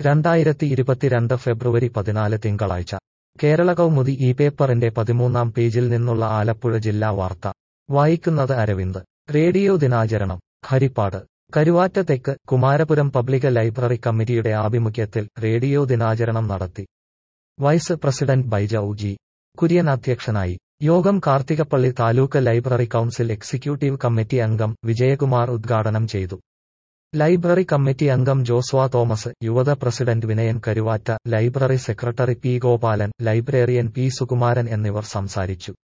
രണ്ടായിരത്തി ഇരുപത്തിരണ്ട് ഫെബ്രുവരി പതിനാല് തിങ്കളാഴ്ച കേരള കൗമുദി ഈ പേപ്പറിന്റെ പതിമൂന്നാം പേജിൽ നിന്നുള്ള ആലപ്പുഴ ജില്ലാ വാർത്ത വായിക്കുന്നത് അരവിന്ദ് റേഡിയോ ദിനാചരണം ഹരിപ്പാട് കരുവാറ്റ തെക്ക് കുമാരപുരം പബ്ലിക് ലൈബ്രറി കമ്മിറ്റിയുടെ ആഭിമുഖ്യത്തിൽ റേഡിയോ ദിനാചരണം നടത്തി vice president Baiju G Kurian അധ്യക്ഷനായി യോഗം Karthikappally taluk library council executive committee അംഗം വിജയകുമാർ ഉദ്ഘാടനം ചെയ്തു ലൈബ്രറി കമ്മിറ്റി അംഗം Joshua Thomas Yuvatha president Vinayan Karuvatta library secretary P Gopalan librarian P Sukumaran എന്നിവർ സംസാരിച്ചു